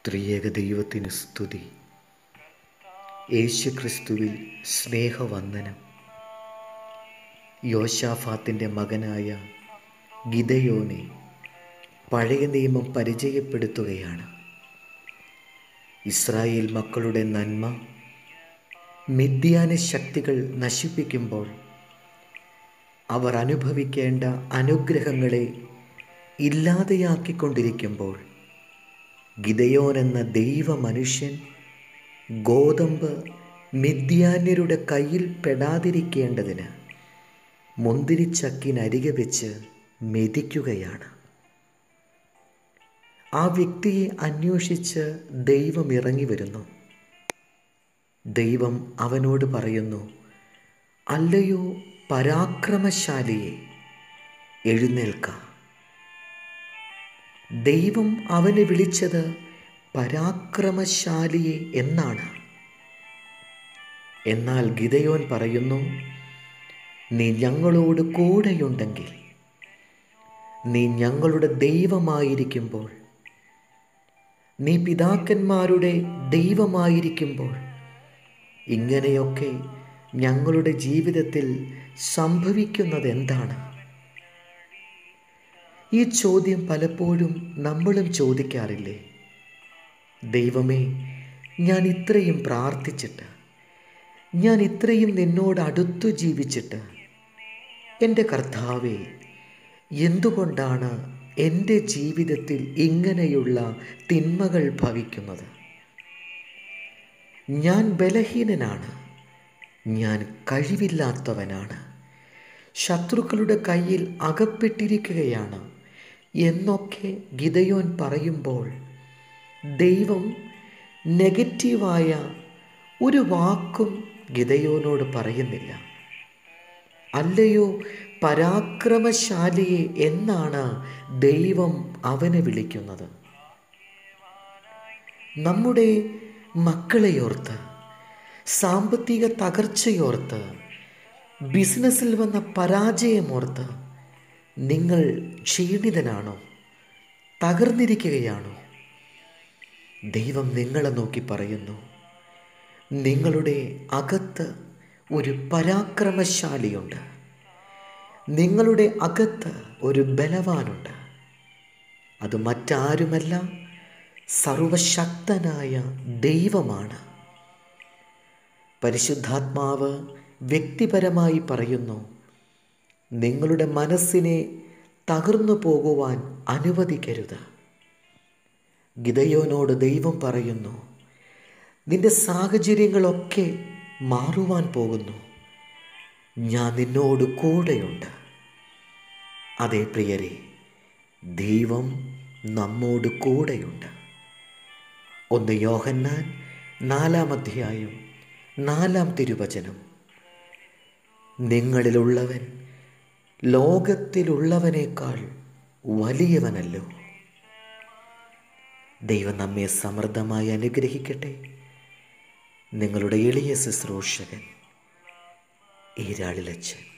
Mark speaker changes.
Speaker 1: ത്രിയേക ദൈവത്തിന് സ്തുതി യേശുക്രിസ്തുവിൽ സ്നേഹവന്ദനം യോശാഫാത്തിൻ്റെ മകനായ ഗിദയോനെ പഴയ നിയമം പരിചയപ്പെടുത്തുകയാണ് ഇസ്രായേൽ മക്കളുടെ നന്മ മിഥ്യാന ശക്തികൾ നശിപ്പിക്കുമ്പോൾ അവർ അനുഭവിക്കേണ്ട അനുഗ്രഹങ്ങളെ ഇല്ലാതെയാക്കിക്കൊണ്ടിരിക്കുമ്പോൾ ഗിദയോൻ എന്ന ദൈവ മനുഷ്യൻ ഗോതമ്പ് മിഥ്യാന്യരുടെ കയ്യിൽ പെടാതിരിക്കേണ്ടതിന് മുന്തിരിച്ചക്കിനരികെ വെച്ച് മെതിക്കുകയാണ് ആ വ്യക്തിയെ അന്വേഷിച്ച് ദൈവം ഇറങ്ങി വരുന്നു ദൈവം അവനോട് പറയുന്നു അല്ലയോ പരാക്രമശാലിയെ എഴുന്നേൽക്ക ദൈവം അവനെ വിളിച്ചത് പരാക്രമശാലിയെ എന്നാണ് എന്നാൽ ഗിതയോൻ പറയുന്നു നീ ഞങ്ങളോട് കൂടെയുണ്ടെങ്കിൽ നീ ഞങ്ങളുടെ ദൈവമായിരിക്കുമ്പോൾ നീ പിതാക്കന്മാരുടെ ദൈവമായിരിക്കുമ്പോൾ ഇങ്ങനെയൊക്കെ ഞങ്ങളുടെ ജീവിതത്തിൽ സംഭവിക്കുന്നത് എന്താണ് ഈ ചോദ്യം പലപ്പോഴും നമ്മളും ചോദിക്കാറില്ലേ ദൈവമേ ഞാൻ ഇത്രയും പ്രാർത്ഥിച്ചിട്ട് ഞാൻ ഇത്രയും നിന്നോട് അടുത്തു ജീവിച്ചിട്ട് എൻ്റെ കർത്താവെ എന്തുകൊണ്ടാണ് എൻ്റെ ജീവിതത്തിൽ ഇങ്ങനെയുള്ള തിന്മകൾ ഭവിക്കുന്നത് ഞാൻ ബലഹീനനാണ് ഞാൻ കഴിവില്ലാത്തവനാണ് ശത്രുക്കളുടെ കയ്യിൽ അകപ്പെട്ടിരിക്കുകയാണ് എന്നൊക്കെ ഗിതയോൻ പറയുമ്പോൾ ദൈവം നെഗറ്റീവായ ഒരു വാക്കും ഗിതയോനോട് പറയുന്നില്ല അല്ലയോ പരാക്രമശാലിയെ എന്നാണ് ദൈവം അവനെ വിളിക്കുന്നത് നമ്മുടെ മക്കളെയോർത്ത് സാമ്പത്തിക തകർച്ചയോർത്ത് ബിസിനസ്സിൽ വന്ന പരാജയമോർത്ത് നിങ്ങൾ ക്ഷീണിതനാണോ തകർന്നിരിക്കുകയാണോ ദൈവം നിങ്ങളെ നോക്കി പറയുന്നു നിങ്ങളുടെ അകത്ത് ഒരു പരാക്രമശാലിയുണ്ട് നിങ്ങളുടെ അകത്ത് ഒരു ബലവാനുണ്ട് അത് മറ്റാരുമല്ല സർവശക്തനായ ദൈവമാണ് പരിശുദ്ധാത്മാവ് വ്യക്തിപരമായി പറയുന്നു നിങ്ങളുടെ മനസ്സിനെ തകർന്നു പോകുവാൻ അനുവദിക്കരുത് ഗിതയോനോട് ദൈവം പറയുന്നു നിന്റെ സാഹചര്യങ്ങളൊക്കെ മാറുവാൻ പോകുന്നു ഞാൻ നിന്നോട് കൂടെയുണ്ട് അതേ പ്രിയരെ ദൈവം നമ്മോട് കൂടെയുണ്ട് ഒന്ന് യോഹന്നാൻ നാലാം അധ്യായം നാലാം തിരുവചനം നിങ്ങളിലുള്ളവൻ ലോകത്തിലുള്ളവനേക്കാൾ വലിയവനല്ലോ ദൈവം നമ്മെ സമൃദ്ധമായി അനുഗ്രഹിക്കട്ടെ നിങ്ങളുടെ എളിയ ശുശ്രൂഷകൻ ഈരാളിലച്ചൻ